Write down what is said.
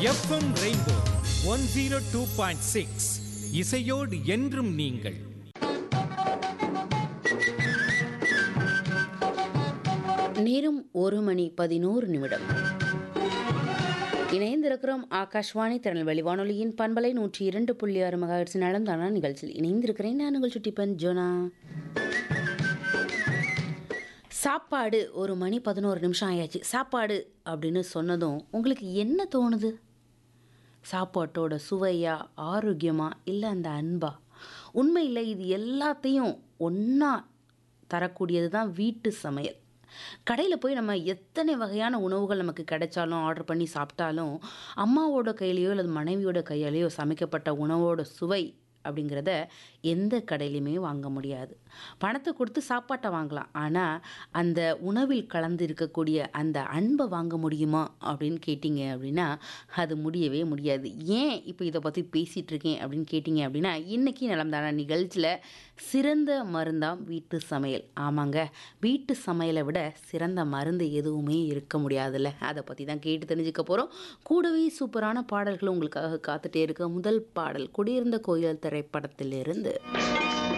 FM Rainbow one zero two point six இசையோடு என்றும் நீங்கள் நேரம் ஒரு மணி பதினோரு நிமிடம் இணைந்திருக்கிறோம் ஆகாஷ்வாணி திருநெல்வேலி வானொலியின் பண்பலை நூற்றி இரண்டு புள்ளி ஆறு மகாஹெர்ட்ஸ் நடந்தான நிகழ்ச்சியில் இணைந்திருக்கிறேன் நான் உங்கள் சுட்டிப்பன் ஜோனா சாப்பாடு ஒரு மணி பதினோரு நிமிஷம் ஆயாச்சு சாப்பாடு அப்படின்னு சொன்னதும் உங்களுக்கு என்ன தோணுது சாப்பாட்டோட சுவையா ஆரோக்கியமா இல்லை அந்த அன்பா உண்மையில் இது எல்லாத்தையும் ஒன்றா தரக்கூடியது தான் வீட்டு சமையல் கடையில் போய் நம்ம எத்தனை வகையான உணவுகள் நமக்கு கிடைச்சாலும் ஆர்டர் பண்ணி சாப்பிட்டாலும் அம்மாவோட கையிலையோ அல்லது மனைவியோட கையாலேயோ சமைக்கப்பட்ட உணவோட சுவை அப்படிங்கிறத எந்த கடையிலையுமே வாங்க முடியாது பணத்தை கொடுத்து சாப்பாட்டை வாங்கலாம் ஆனால் அந்த உணவில் கலந்து இருக்கக்கூடிய அந்த அன்பை வாங்க முடியுமா அப்படின்னு கேட்டிங்க அப்படின்னா அது முடியவே முடியாது ஏன் இப்போ இதை பற்றி பேசிகிட்டு இருக்கேன் அப்படின்னு கேட்டிங்க அப்படின்னா இன்றைக்கி நிலம்தான நிகழ்ச்சியில் சிறந்த மருந்தாம் வீட்டு சமையல் ஆமாங்க வீட்டு சமையலை விட சிறந்த மருந்து எதுவுமே இருக்க முடியாதுல்ல அதை பற்றி தான் கேட்டு தெரிஞ்சுக்க போகிறோம் கூடவே சூப்பரான பாடல்கள் உங்களுக்காக காத்துட்டே இருக்க முதல் பாடல் குடியிருந்த கோயில் திரைப்படத்திலிருந்து